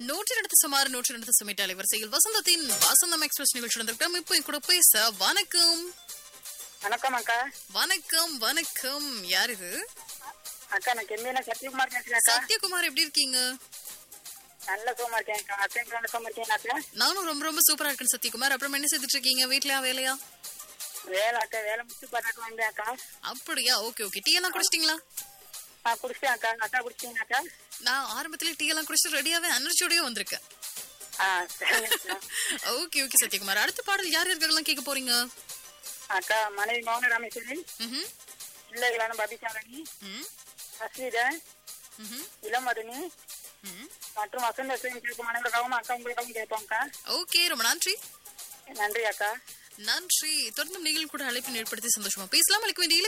நூற்றி ரெண்டு சுமார் நூற்றி ரெண்டு சுமிட் அலைவரிசையில் வசந்தத்தின் வசந்தம் எக்ஸ்பிரஸ் நிகழ்ச்சி நடந்திருக்கிறோம் இப்போ என் கூட பேச வணக்கம் வணக்கம் அக்கா வணக்கம் வணக்கம் யார் இது அக்கா நான் கெம்பியில சத்யகுமார் பேசுறேன் அக்கா சத்யகுமார் எப்படி இருக்கீங்க நல்ல சோமா இருக்கேன் அக்கா அக்கா நல்ல சோமா இருக்கேன் அக்கா நானும் ரொம்ப ரொம்ப சூப்பரா இருக்கேன் சத்யகுமார் அப்புறம் என்ன செய்துட்டு இருக்கீங்க வீட்லயா வேலையா வேலை அக்கா வேலை முடிச்சு பார்த்துட்டு வந்தேன் அக்கா அப்படியா ஓகே ஓகே டீ எல்லாம் குடிச்சிட்டீங்களா நான் குடிச்சேன் அக்கா அக்கா குடிச்சீங்க அக்கா நான் ஆரம்பத்துல டீ எல்லாம் குடிச்சு ரெடியாவே எனர்ஜியோடய வந்திருக்கேன் ஆ சரிங்க அக்கா. ஓகே ஓகே சத்யகுமார் அடுத்த பாடல் யார் யாருக்கெல்லாம் கேட்க போறீங்க அக்கா மனைவி மௌன ராமேஸ்வரி ம்ஹும். பிள்ளைகளான பபிசாரணி ம், அஸ்விதன் ம்ஹும், இளமதுனி ம். மற்றும் வசந்த சிங் கேட்கும் அனைவருக்காகவும் அக்கா உங்களுக்காகவும் கேட்போம் அக்கா ஓகே ரொம்ப நன்றி நன்றி அக்கா நன்றி தொடர்ந்து நீங்கள் கூட அழைப்பின் ஏற்படுத்தி சந்தோஷமா பேசலாம் அளிக்க வேண்டிய